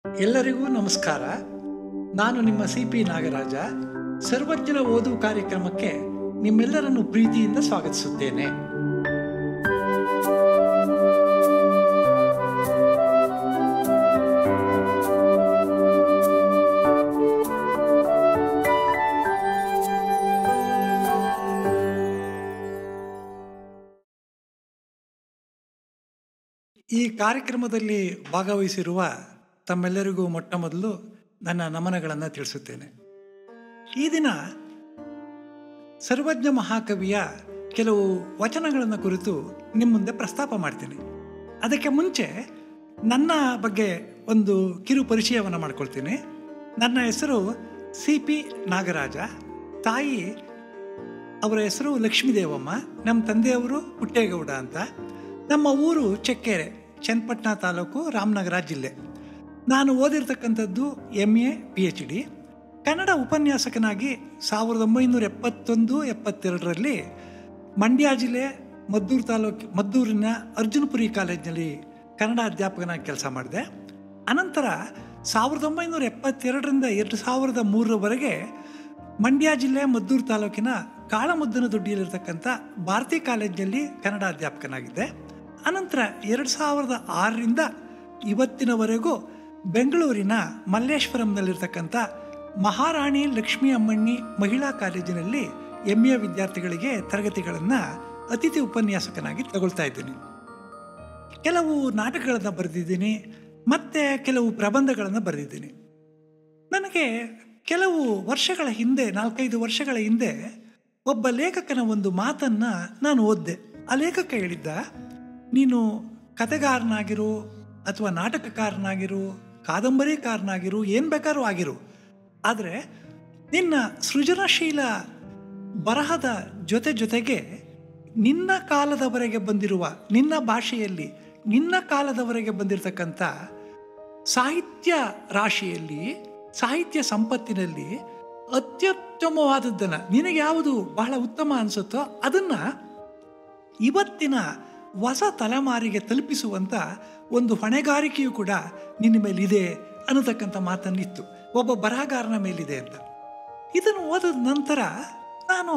ಎಲ್ಲರಿಗೂ ನಮಸ್ಕಾರ ನಾನು ನಿಮ್ಮ ಸಿ ಪಿ ನಾಗರಾಜ ಸರ್ವಜ್ಞರ ಓದು ಕಾರ್ಯಕ್ರಮಕ್ಕೆ ನಿಮ್ಮೆಲ್ಲರನ್ನು ಪ್ರೀತಿಯಿಂದ ಸ್ವಾಗತಿಸುತ್ತೇನೆ ಈ ಕಾರ್ಯಕ್ರಮದಲ್ಲಿ ಭಾಗವಹಿಸಿರುವ ತಮ್ಮೆಲ್ಲರಿಗೂ ಮೊಟ್ಟ ಮೊದಲು ನನ್ನ ನಮನಗಳನ್ನು ತಿಳಿಸುತ್ತೇನೆ ಈ ದಿನ ಸರ್ವಜ್ಞ ಮಹಾಕವಿಯ ಕೆಲವು ವಚನಗಳನ್ನು ಕುರಿತು ನಿಮ್ಮ ಮುಂದೆ ಪ್ರಸ್ತಾಪ ಮಾಡ್ತೀನಿ ಅದಕ್ಕೆ ಮುಂಚೆ ನನ್ನ ಬಗ್ಗೆ ಒಂದು ಕಿರು ಪರಿಚಯವನ್ನು ಮಾಡ್ಕೊಳ್ತೀನಿ ನನ್ನ ಹೆಸರು ಸಿ ಪಿ ನಾಗರಾಜ ತಾಯಿ ಅವರ ಹೆಸರು ಲಕ್ಷ್ಮೀದೇವಮ್ಮ ನಮ್ಮ ತಂದೆಯವರು ಪುಟ್ಟೇಗೌಡ ಅಂತ ನಮ್ಮ ಊರು ಚೆಕ್ಕೆರೆ ಚನ್ನಪಟ್ಟಣ ತಾಲೂಕು ರಾಮನಗರ ಜಿಲ್ಲೆ ನಾನು ಓದಿರ್ತಕ್ಕಂಥದ್ದು M A P H D Kannada ಉಪನ್ಯಾಸಕನಾಗಿ ಸಾವಿರದ ಒಂಬೈನೂರ ಎಪ್ಪತ್ತೊಂದು ಎಪ್ಪತ್ತೆರಡರಲ್ಲಿ ಮಂಡ್ಯ ಜಿಲ್ಲೆ ಮದ್ದೂರು ತಾಲೂಕು ಮದ್ದೂರಿನ ಅರ್ಜುನಪುರಿ ಕಾಲೇಜಿನಲ್ಲಿ ಕನ್ನಡ ಅಧ್ಯಾಪಕನಾಗಿ ಕೆಲಸ ಮಾಡಿದೆ ಅನಂತರ ಸಾವಿರದ ಒಂಬೈನೂರ ಎಪ್ಪತ್ತೆರಡರಿಂದ ಎರಡು ಸಾವಿರದ ಮೂರರವರೆಗೆ ಮಂಡ್ಯ ಜಿಲ್ಲೆ ಮದ್ದೂರು ತಾಲೂಕಿನ ಕಾಳಮುದ್ದನ ದೊಡ್ಡಿಯಲ್ಲಿರ್ತಕ್ಕಂಥ ಭಾರತಿ ಕಾಲೇಜಿನಲ್ಲಿ ಕನ್ನಡ ಅಧ್ಯಾಪಕನಾಗಿದ್ದೆ ಅನಂತರ ಎರಡು ಸಾವಿರದ ಆರರಿಂದ ಇವತ್ತಿನವರೆಗೂ ಬೆಂಗಳೂರಿನ ಮಲ್ಲೇಶ್ವರಂನಲ್ಲಿರ್ತಕ್ಕಂಥ ಮಹಾರಾಣಿ ಲಕ್ಷ್ಮೀ ಅಮ್ಮಣ್ಣಿ ಮಹಿಳಾ ಕಾಲೇಜಿನಲ್ಲಿ ಎಮ್ ಎ ವಿದ್ಯಾರ್ಥಿಗಳಿಗೆ ತರಗತಿಗಳನ್ನು ಅತಿಥಿ ಉಪನ್ಯಾಸಕನಾಗಿ ತಗೊಳ್ತಾ ಇದ್ದೀನಿ ಕೆಲವು ನಾಟಕಗಳನ್ನು ಬರೆದಿದ್ದೀನಿ ಮತ್ತು ಕೆಲವು ಪ್ರಬಂಧಗಳನ್ನು ಬರೆದಿದ್ದೀನಿ ನನಗೆ ಕೆಲವು ವರ್ಷಗಳ ಹಿಂದೆ ನಾಲ್ಕೈದು ವರ್ಷಗಳ ಹಿಂದೆ ಒಬ್ಬ ಲೇಖಕನ ಒಂದು ಮಾತನ್ನು ನಾನು ಓದಿದೆ ಆ ಲೇಖಕ ಹೇಳಿದ್ದ ನೀನು ಕತೆಗಾರನಾಗಿರು ಅಥವಾ ನಾಟಕಕಾರನಾಗಿರು ಕಾದಂಬರಿಕಾರನಾಗಿರು ಏನು ಬೇಕಾದ್ರೂ ಆಗಿರು ಆದರೆ ನಿನ್ನ ಸೃಜನಶೀಲ ಬರಹದ ಜೊತೆ ಜೊತೆಗೆ ನಿನ್ನ ಕಾಲದವರೆಗೆ ಬಂದಿರುವ ನಿನ್ನ ಭಾಷೆಯಲ್ಲಿ ನಿನ್ನ ಕಾಲದವರೆಗೆ ಬಂದಿರತಕ್ಕಂಥ ಸಾಹಿತ್ಯ ರಾಶಿಯಲ್ಲಿ ಸಾಹಿತ್ಯ ಸಂಪತ್ತಿನಲ್ಲಿ ಅತ್ಯುತ್ತಮವಾದದ್ದನ್ನು ನಿನಗೆ ಯಾವುದು ಬಹಳ ಉತ್ತಮ ಅನಿಸುತ್ತೋ ಅದನ್ನು ಇವತ್ತಿನ ಹೊಸ ತಲೆಮಾರಿಗೆ ತಲುಪಿಸುವಂಥ ಒಂದು ಹೊಣೆಗಾರಿಕೆಯೂ ಕೂಡ ನಿನ್ನ ಮೇಲಿದೆ ಅನ್ನತಕ್ಕಂಥ ಮಾತನ್ನಿತ್ತು ಒಬ್ಬ ಬರಹಗಾರನ ಮೇಲಿದೆ ಅಂತ ಇದನ್ನು ಓದಿದ ನಂತರ ನಾನು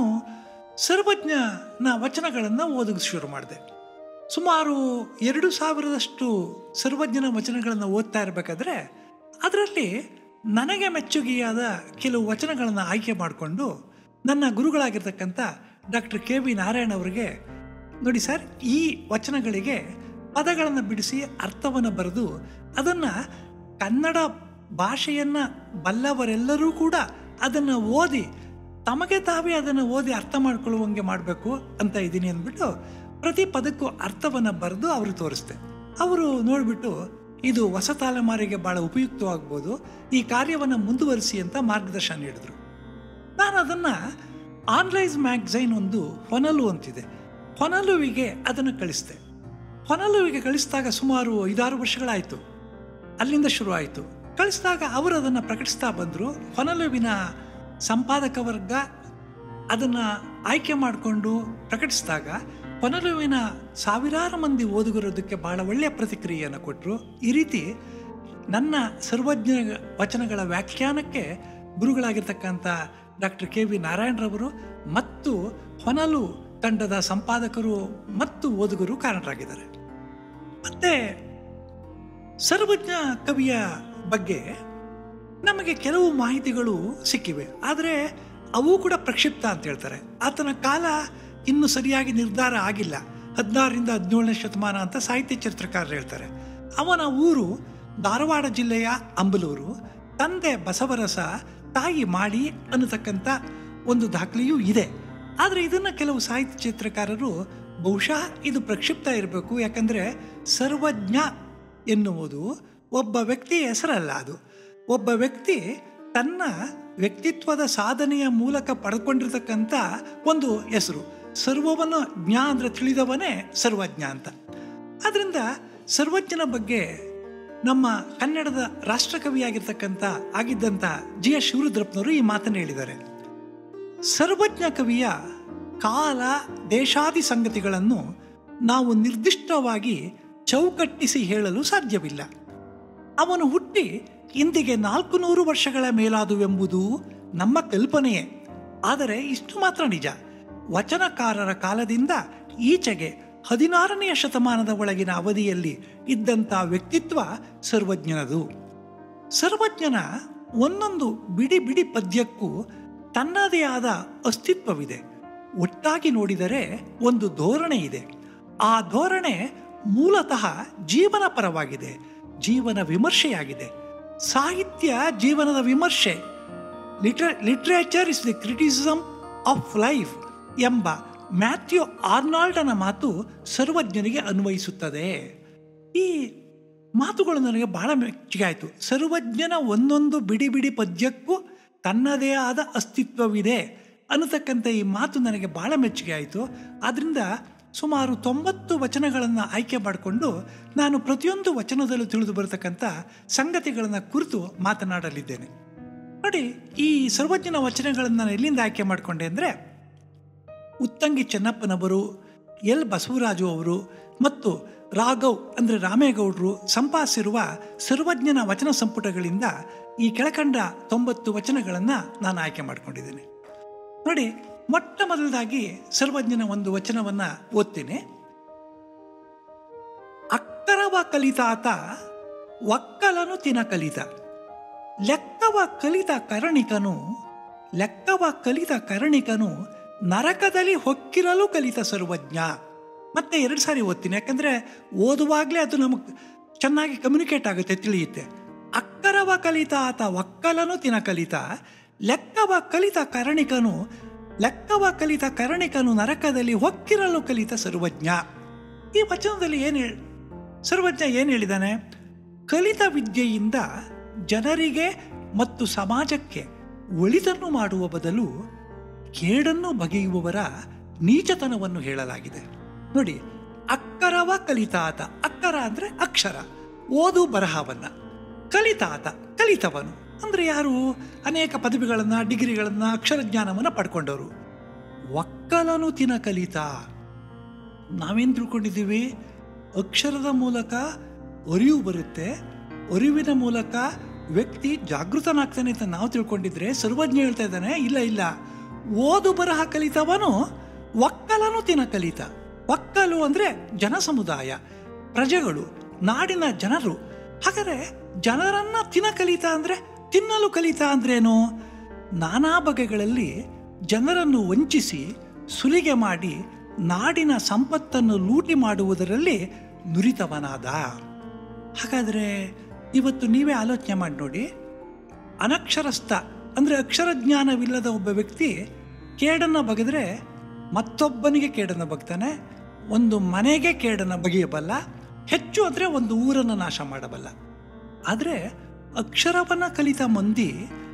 ಸರ್ವಜ್ಞನ ವಚನಗಳನ್ನು ಓದೋಕೆ ಶುರು ಮಾಡಿದೆ ಸುಮಾರು ಎರಡು ಸಾವಿರದಷ್ಟು ಸರ್ವಜ್ಞನ ವಚನಗಳನ್ನು ಓದ್ತಾ ಇರಬೇಕಾದ್ರೆ ಅದರಲ್ಲಿ ನನಗೆ ಮೆಚ್ಚುಗೆಯಾದ ಕೆಲವು ವಚನಗಳನ್ನು ಆಯ್ಕೆ ಮಾಡಿಕೊಂಡು ನನ್ನ ಗುರುಗಳಾಗಿರ್ತಕ್ಕಂಥ ಡಾಕ್ಟರ್ ಕೆ ವಿ ನಾರಾಯಣ ಅವರಿಗೆ ನೋಡಿ ಸರ್ ಈ ವಚನಗಳಿಗೆ ಪದಗಳನ್ನು ಬಿಡಿಸಿ ಅರ್ಥವನ್ನು ಬರೆದು ಅದನ್ನು ಕನ್ನಡ ಭಾಷೆಯನ್ನು ಬಲ್ಲವರೆಲ್ಲರೂ ಕೂಡ ಅದನ್ನು ಓದಿ ತಮಗೆ ತಾವೇ ಅದನ್ನು ಓದಿ ಅರ್ಥ ಮಾಡ್ಕೊಳ್ಳುವಂಗೆ ಮಾಡಬೇಕು ಅಂತ ಇದ್ದೀನಿ ಅಂದ್ಬಿಟ್ಟು ಪ್ರತಿ ಪದಕ್ಕೂ ಅರ್ಥವನ್ನು ಬರೆದು ಅವರು ತೋರಿಸ್ದೆ ಅವರು ನೋಡಿಬಿಟ್ಟು ಇದು ಹೊಸ ತಲೆಮಾರಿಗೆ ಭಾಳ ಉಪಯುಕ್ತವಾಗ್ಬೋದು ಈ ಕಾರ್ಯವನ್ನು ಮುಂದುವರಿಸಿ ಅಂತ ಮಾರ್ಗದರ್ಶನ ನೀಡಿದ್ರು ನಾನು ಅದನ್ನು ಆನ್ಲೈಸ್ ಮ್ಯಾಗ್ಝೈನ್ ಒಂದು ಹೊನಲು ಅಂತಿದೆ ಹೊನಲುವಿಗೆ ಅದನ್ನು ಕಳಿಸಿದೆ ಹೊನಲುವಿಗೆ ಕಳಿಸಿದಾಗ ಸುಮಾರು ಐದಾರು ವರ್ಷಗಳಾಯಿತು ಅಲ್ಲಿಂದ ಶುರುವಾಯಿತು ಕಳಿಸಿದಾಗ ಅವರು ಅದನ್ನು ಪ್ರಕಟಿಸ್ತಾ ಬಂದರು ಹೊನಲುವಿನ ಸಂಪಾದಕ ವರ್ಗ ಅದನ್ನು ಆಯ್ಕೆ ಮಾಡಿಕೊಂಡು ಪ್ರಕಟಿಸಿದಾಗ ಹೊನಲುವಿನ ಸಾವಿರಾರು ಮಂದಿ ಓದುಗರೋದಕ್ಕೆ ಭಾಳ ಒಳ್ಳೆಯ ಪ್ರತಿಕ್ರಿಯೆಯನ್ನು ಕೊಟ್ಟರು ಈ ರೀತಿ ನನ್ನ ಸರ್ವಜ್ಞ ವಚನಗಳ ವ್ಯಾಖ್ಯಾನಕ್ಕೆ ಗುರುಗಳಾಗಿರ್ತಕ್ಕಂಥ ಡಾಕ್ಟರ್ ಕೆ ವಿ ನಾರಾಯಣರವರು ಮತ್ತು ಹೊನಲು ತಂಡದ ಸಂಪಾದಕರು ಮತ್ತು ಓದುಗರು ಕಾರಣರಾಗಿದ್ದಾರೆ ಮತ್ತು ಸರ್ವಜ್ಞ ಕವಿಯ ಬಗ್ಗೆ ನಮಗೆ ಕೆಲವು ಮಾಹಿತಿಗಳು ಸಿಕ್ಕಿವೆ ಆದರೆ ಅವು ಕೂಡ ಪ್ರಕ್ಷಿಪ್ತ ಅಂತ ಹೇಳ್ತಾರೆ ಆತನ ಕಾಲ ಇನ್ನೂ ಸರಿಯಾಗಿ ನಿರ್ಧಾರ ಆಗಿಲ್ಲ ಹದಿನಾರರಿಂದ ಹದಿನೇಳನೇ ಶತಮಾನ ಅಂತ ಸಾಹಿತ್ಯ ಚರಿತ್ರಕಾರರು ಹೇಳ್ತಾರೆ ಅವನ ಊರು ಧಾರವಾಡ ಜಿಲ್ಲೆಯ ಅಂಬಲೂರು ತಂದೆ ಬಸವರಸ ತಾಯಿ ಮಾಡಿ ಅನ್ನತಕ್ಕಂಥ ಒಂದು ದಾಖಲೆಯೂ ಇದೆ ಆದರೆ ಇದನ್ನು ಕೆಲವು ಸಾಹಿತ್ಯ ಚಿತ್ರಕಾರರು ಬಹುಶಃ ಇದು ಪ್ರಕ್ಷಿಪ್ತ ಇರಬೇಕು ಯಾಕಂದರೆ ಸರ್ವಜ್ಞ ಎನ್ನುವುದು ಒಬ್ಬ ವ್ಯಕ್ತಿಯ ಹೆಸರಲ್ಲ ಅದು ಒಬ್ಬ ವ್ಯಕ್ತಿ ತನ್ನ ವ್ಯಕ್ತಿತ್ವದ ಸಾಧನೆಯ ಮೂಲಕ ಪಡ್ಕೊಂಡಿರ್ತಕ್ಕಂಥ ಒಂದು ಹೆಸರು ಸರ್ವವನ್ನು ಜ್ಞ ಅಂದರೆ ತಿಳಿದವನೇ ಸರ್ವಜ್ಞ ಅಂತ ಆದ್ದರಿಂದ ಸರ್ವಜ್ಞನ ಬಗ್ಗೆ ನಮ್ಮ ಕನ್ನಡದ ರಾಷ್ಟ್ರಕವಿಯಾಗಿರ್ತಕ್ಕಂಥ ಆಗಿದ್ದಂಥ ಜಿ ಎಸ್ ಶಿವರುದ್ರಪ್ಪನವರು ಈ ಮಾತನ್ನು ಹೇಳಿದ್ದಾರೆ ಸರ್ವಜ್ಞ ಕವಿಯ ಕಾಲ ದೇಶಾದಿ ಸಂಗತಿಗಳನ್ನು ನಾವು ನಿರ್ದಿಷ್ಟವಾಗಿ ಚೌಕಟ್ಟಿಸಿ ಹೇಳಲು ಸಾಧ್ಯವಿಲ್ಲ ಅವನು ಹುಟ್ಟಿ ಇಂದಿಗೆ ನಾಲ್ಕು ನೂರು ವರ್ಷಗಳ ಮೇಲಾದುವೆಂಬುದು ನಮ್ಮ ಕಲ್ಪನೆಯೇ ಆದರೆ ಇಷ್ಟು ಮಾತ್ರ ನಿಜ ವಚನಕಾರರ ಕಾಲದಿಂದ ಈಚೆಗೆ ಹದಿನಾರನೆಯ ಶತಮಾನದ ಒಳಗಿನ ಅವಧಿಯಲ್ಲಿ ಇದ್ದಂಥ ವ್ಯಕ್ತಿತ್ವ ಸರ್ವಜ್ಞನದು ಸರ್ವಜ್ಞನ ಒಂದೊಂದು ಬಿಡಿ ಬಿಡಿ ಪದ್ಯಕ್ಕೂ ತನ್ನದೇ ಆದ ಅಸ್ತಿತ್ವವಿದೆ ಒಟ್ಟಾಗಿ ನೋಡಿದರೆ ಒಂದು ಧೋರಣೆ ಇದೆ ಆ ಧೋರಣೆ ಮೂಲತಃ ಜೀವನ ಪರವಾಗಿದೆ ಜೀವನ ವಿಮರ್ಶೆಯಾಗಿದೆ ಸಾಹಿತ್ಯ ಜೀವನದ ವಿಮರ್ಶೆ ಲಿಟ್ರ literature is the criticism of life ಎಂಬ ಮ್ಯಾಥ್ಯೂ ಆರ್ನಾಲ್ಡನ ಮಾತು ಸರ್ವಜ್ಞನಿಗೆ ಅನ್ವಯಿಸುತ್ತದೆ ಈ ಮಾತುಗಳು ನನಗೆ ಬಹಳ ಮೆಚ್ಚುಗೆ ಆಯಿತು ಸರ್ವಜ್ಞನ ಒಂದೊಂದು ಬಿಡಿ ಬಿಡಿ ಪದ್ಯಕ್ಕೂ ತನ್ನದೇ ಆದ ಅಸ್ತಿತ್ವವಿದೆ ಅನ್ನತಕ್ಕಂಥ ಈ ಮಾತು ನನಗೆ ಬಹಳ ಮೆಚ್ಚುಗೆ ಆಯಿತು ಆದ್ದರಿಂದ ಸುಮಾರು ತೊಂಬತ್ತು ವಚನಗಳನ್ನು ಆಯ್ಕೆ ಮಾಡಿಕೊಂಡು ನಾನು ಪ್ರತಿಯೊಂದು ವಚನದಲ್ಲೂ ತಿಳಿದು ಬರತಕ್ಕಂಥ ಸಂಗತಿಗಳನ್ನು ಕುರಿತು ಮಾತನಾಡಲಿದ್ದೇನೆ ನೋಡಿ ಈ ಸರ್ವಜ್ಞನ ವಚನಗಳನ್ನು ನಾನು ಎಲ್ಲಿಂದ ಆಯ್ಕೆ ಮಾಡಿಕೊಂಡೆ ಅಂದರೆ ಉತ್ತಂಗಿ ಚೆನ್ನಪ್ಪನವರು ಎಲ್ ಬಸವರಾಜು ಅವರು ಮತ್ತು ರಾಘವ್ ಅಂದರೆ ರಾಮೇಗೌಡರು ಸಂಪಾದಿಸಿರುವ ಸರ್ವಜ್ಞನ ವಚನ ಸಂಪುಟಗಳಿಂದ ಈ ಕೆಳಕಂಡ ತೊಂಬತ್ತು ವಚನಗಳನ್ನು ನಾನು ಆಯ್ಕೆ ಮಾಡಿಕೊಂಡಿದ್ದೇನೆ ನೋಡಿ ಮೊಟ್ಟ ಮೊದಲದಾಗಿ ಸರ್ವಜ್ಞನ ಒಂದು ವಚನವನ್ನು ಓದ್ತೀನಿ ಅಕ್ಕರವ ಕಲಿತಾತ ಒಕ್ಕಲನು ತಿನ ಕಲಿತ ಲೆಕ್ಕವ ಕಲಿತ ಕರಣಿಕನು ಲೆಕ್ಕವ ಕಲಿತ ಕರಣಿಕನು ನರಕದಲ್ಲಿ ಹೊಕ್ಕಿರಲು ಕಲಿತ ಸರ್ವಜ್ಞ ಮತ್ತೆ ಎರಡು ಸಾರಿ ಓದ್ತೀನಿ ಯಾಕಂದರೆ ಓದುವಾಗಲೇ ಅದು ನಮಗೆ ಚೆನ್ನಾಗಿ ಕಮ್ಯುನಿಕೇಟ್ ಆಗುತ್ತೆ ತಿಳಿಯುತ್ತೆ ಅಕ್ಕರವ ಕಲಿತ ಆತ ಒಕ್ಕಲನು ತಿನ ಕಲಿತ ಲೆಕ್ಕವ ಕಲಿತ ಕರಣಿಕನು ಲೆಕ್ಕವ ಕಲಿತ ಕರಣಿಕನು ನರಕದಲ್ಲಿ ಹೊಕ್ಕಿರಲು ಕಲಿತ ಸರ್ವಜ್ಞ ಈ ವಚನದಲ್ಲಿ ಏನು ಹೇಳಿ ಸರ್ವಜ್ಞ ಏನು ಹೇಳಿದ್ದಾನೆ ಕಲಿತ ವಿದ್ಯೆಯಿಂದ ಜನರಿಗೆ ಮತ್ತು ಸಮಾಜಕ್ಕೆ ಒಳಿತನ್ನು ಮಾಡುವ ಬದಲು ಕೇಡನ್ನು ಬಗೆಯುವವರ ನೀಚತನವನ್ನು ಹೇಳಲಾಗಿದೆ ನೋಡಿ ಅಕ್ಕರವ ಕಲಿತಾತ ಅಕ್ಕರ ಅಂದರೆ ಅಕ್ಷರ ಓದು ಬರಹವನ್ನ ಕಲಿತಾತ ಕಲಿತವನು ಅಂದರೆ ಯಾರು ಅನೇಕ ಪದವಿಗಳನ್ನು ಡಿಗ್ರಿಗಳನ್ನು ಅಕ್ಷರ ಜ್ಞಾನವನ್ನು ಪಡ್ಕೊಂಡವರು ಒಕ್ಕಲನು ತಿನ ಕಲಿತ ನಾವೇನು ತಿಳ್ಕೊಂಡಿದ್ದೀವಿ ಅಕ್ಷರದ ಮೂಲಕ ಅರಿವು ಬರುತ್ತೆ ಅರಿವಿನ ಮೂಲಕ ವ್ಯಕ್ತಿ ಜಾಗೃತನಾಗ್ತಾನೆ ಅಂತ ನಾವು ತಿಳ್ಕೊಂಡಿದ್ರೆ ಸರ್ವಜ್ಞ ಹೇಳ್ತಾ ಇದ್ದಾನೆ ಇಲ್ಲ ಇಲ್ಲ ಓದು ಬರಹ ಕಲಿತವನು ಒಕ್ಕಲನು ತಿನ ಕಲಿತ ಒಕ್ಕಲು ಅಂದರೆ ಜನ ಸಮುದಾಯ ಪ್ರಜೆಗಳು ನಾಡಿನ ಜನರು ಹಾಗಾದರೆ ಜನರನ್ನ ತಿನ ಕಲಿತ ಅಂದರೆ ತಿನ್ನಲು ಕಲಿತ ಅಂದ್ರೇನು ನಾನಾ ಬಗೆಗಳಲ್ಲಿ ಜನರನ್ನು ವಂಚಿಸಿ ಸುಲಿಗೆ ಮಾಡಿ ನಾಡಿನ ಸಂಪತ್ತನ್ನು ಲೂಟಿ ಮಾಡುವುದರಲ್ಲಿ ನುರಿತವನಾದ ಹಾಗಾದರೆ ಇವತ್ತು ನೀವೇ ಆಲೋಚನೆ ಮಾಡಿ ನೋಡಿ ಅನಕ್ಷರಸ್ಥ ಅಂದರೆ ಅಕ್ಷರ ಜ್ಞಾನವಿಲ್ಲದ ಒಬ್ಬ ವ್ಯಕ್ತಿ ಕೇಡನ್ನು ಬಗೆದ್ರೆ ಮತ್ತೊಬ್ಬನಿಗೆ ಕೇಡನ್ನು ಬಗ್ತಾನೆ ಒಂದು ಮನೆಗೆ ಕೇಡನ್ನು ಬಗೆಯಬಲ್ಲ ಹೆಚ್ಚು ಅಂದರೆ ಒಂದು ಊರನ್ನು ನಾಶ ಮಾಡಬಲ್ಲ ಆದರೆ ಅಕ್ಷರವನ್ನು ಕಲಿತ ಮಂದಿ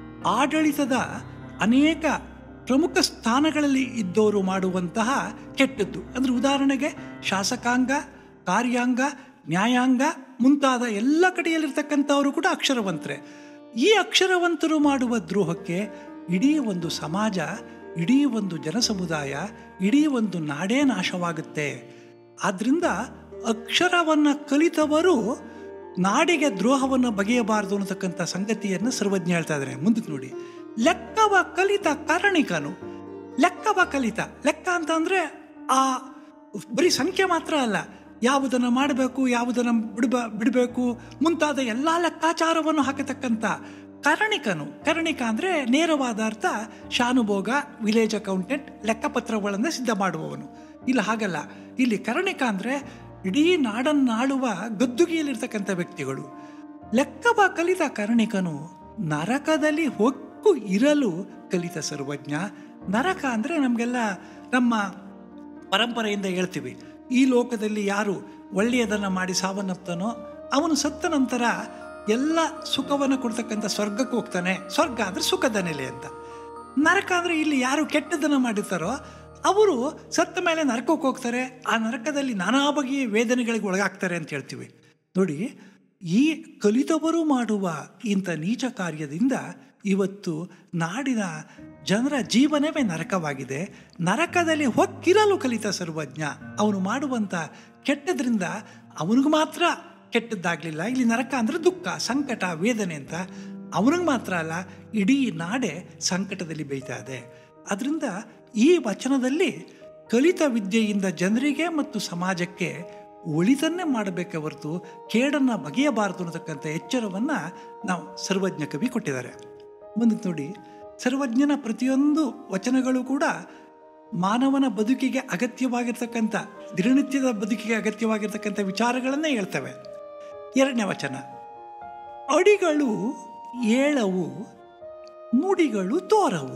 ಆಡಳಿತದ ಅನೇಕ ಪ್ರಮುಖ ಸ್ಥಾನಗಳಲ್ಲಿ ಇದ್ದವರು ಮಾಡುವಂತಹ ಕೆಟ್ಟದ್ದು ಅಂದರೆ ಉದಾಹರಣೆಗೆ ಶಾಸಕಾಂಗ ಕಾರ್ಯಾಂಗ ನ್ಯಾಯಾಂಗ ಮುಂತಾದ ಎಲ್ಲ ಕಡೆಯಲ್ಲಿರ್ತಕ್ಕಂಥವರು ಕೂಡ ಅಕ್ಷರವಂತರೆ ಈ ಅಕ್ಷರವಂತರು ಮಾಡುವ ದ್ರೋಹಕ್ಕೆ ಇಡೀ ಒಂದು ಸಮಾಜ ಇಡೀ ಒಂದು ಜನಸಮುದಾಯ ಇಡೀ ಒಂದು ನಾಡೇ ನಾಶವಾಗುತ್ತೆ ಆದ್ದರಿಂದ ಅಕ್ಷರವನ್ನು ಕಲಿತವರು ನಾಡಿಗೆ ದ್ರೋಹವನ್ನು ಬಗೆಯಬಾರದು ಅನ್ನತಕ್ಕಂಥ ಸಂಗತಿಯನ್ನು ಸರ್ವಜ್ಞ ಹೇಳ್ತಾ ಇದ್ದಾರೆ ಮುಂದಕ್ಕೆ ನೋಡಿ ಲೆಕ್ಕವ ಕಲಿತ ಕಾರಣಿಕನು ಲೆಕ್ಕವ ಕಲಿತ ಲೆಕ್ಕ ಅಂತ ಅಂದರೆ ಆ ಬರೀ ಸಂಖ್ಯೆ ಮಾತ್ರ ಅಲ್ಲ ಯಾವುದನ್ನು ಮಾಡಬೇಕು ಯಾವುದನ್ನು ಬಿಡಬ ಬಿಡಬೇಕು ಮುಂತಾದ ಎಲ್ಲ ಲೆಕ್ಕಾಚಾರವನ್ನು ಹಾಕತಕ್ಕಂಥ ಕರಣಿಕನು ಕರಣಿಕ ಅಂದರೆ ನೇರವಾದ ಅರ್ಥ ಶಾನುಭೋಗ ವಿಲೇಜ್ ಅಕೌಂಟೆಂಟ್ ಲೆಕ್ಕಪತ್ರಗಳನ್ನು ಸಿದ್ಧ ಮಾಡುವವನು ಇಲ್ಲ ಹಾಗಲ್ಲ ಇಲ್ಲಿ ಕರಣಿಕ ಅಂದರೆ ಇಡೀ ನಾಡನ್ನಾಳುವ ಗದ್ದುಗೆಯಲ್ಲಿರ್ತಕ್ಕಂಥ ವ್ಯಕ್ತಿಗಳು ಲೆಕ್ಕವ ಕಲಿತ ಕರ್ಣಿಕನು ನರಕದಲ್ಲಿ ಹೊಕ್ಕು ಇರಲು ಕಲಿತ ಸರ್ವಜ್ಞ ನರಕ ಅಂದರೆ ನಮಗೆಲ್ಲ ನಮ್ಮ ಪರಂಪರೆಯಿಂದ ಹೇಳ್ತೀವಿ ಈ ಲೋಕದಲ್ಲಿ ಯಾರು ಒಳ್ಳೆಯದನ್ನು ಮಾಡಿ ಸಾವನ್ನಪ್ತಾನೋ ಅವನು ಸತ್ತ ನಂತರ ಎಲ್ಲ ಸುಖವನ್ನು ಕೊಡ್ತಕ್ಕಂಥ ಸ್ವರ್ಗಕ್ಕೆ ಹೋಗ್ತಾನೆ ಸ್ವರ್ಗ ಅಂದರೆ ಸುಖದ ನೆಲೆ ಅಂತ ನರಕ ಅಂದರೆ ಇಲ್ಲಿ ಯಾರು ಕೆಟ್ಟದನ್ನು ಮಾಡಿರ್ತಾರೋ ಅವರು ಸತ್ತ ಮೇಲೆ ನರಕಕ್ಕೆ ಹೋಗ್ತಾರೆ ಆ ನರಕದಲ್ಲಿ ನಾನಾ ಬಗೆಯ ವೇದನೆಗಳಿಗೆ ಒಳಗಾಗ್ತಾರೆ ಅಂತ ಹೇಳ್ತೀವಿ ನೋಡಿ ಈ ಕಲಿತವರು ಮಾಡುವ ಇಂಥ ನೀಚ ಕಾರ್ಯದಿಂದ ಇವತ್ತು ನಾಡಿನ ಜನರ ಜೀವನವೇ ನರಕವಾಗಿದೆ ನರಕದಲ್ಲಿ ಹೊಕ್ಕಿರಲು ಕಲಿತ ಸರ್ವಜ್ಞ ಅವನು ಮಾಡುವಂಥ ಕೆಟ್ಟದ್ರಿಂದ ಅವನಿಗೂ ಮಾತ್ರ ಕೆಟ್ಟದ್ದಾಗಲಿಲ್ಲ ಇಲ್ಲಿ ನರಕ ಅಂದರೆ ದುಃಖ ಸಂಕಟ ವೇದನೆ ಅಂತ ಅವನಿಗೆ ಮಾತ್ರ ಅಲ್ಲ ಇಡೀ ನಾಡೆ ಸಂಕಟದಲ್ಲಿ ಬೇಯ್ತಾ ಇದೆ ಅದರಿಂದ ಈ ವಚನದಲ್ಲಿ ಕಲಿತ ವಿದ್ಯೆಯಿಂದ ಜನರಿಗೆ ಮತ್ತು ಸಮಾಜಕ್ಕೆ ಒಳಿತನ್ನೇ ಮಾಡಬೇಕೆ ಹೊರತು ಕೇಡನ್ನು ಬಗೆಯಬಾರದು ಅನ್ನತಕ್ಕಂಥ ಎಚ್ಚರವನ್ನು ನಾವು ಸರ್ವಜ್ಞ ಕವಿ ಕೊಟ್ಟಿದ್ದಾರೆ ಮುಂದಕ್ಕೆ ನೋಡಿ ಸರ್ವಜ್ಞನ ಪ್ರತಿಯೊಂದು ವಚನಗಳು ಕೂಡ ಮಾನವನ ಬದುಕಿಗೆ ಅಗತ್ಯವಾಗಿರ್ತಕ್ಕಂಥ ದಿನನಿತ್ಯದ ಬದುಕಿಗೆ ಅಗತ್ಯವಾಗಿರ್ತಕ್ಕಂಥ ವಿಚಾರಗಳನ್ನೇ ಹೇಳ್ತವೆ ಎರಡನೇ ವಚನ ಅಡಿಗಳು ಏಳವು ನುಡಿಗಳು ತೋರವು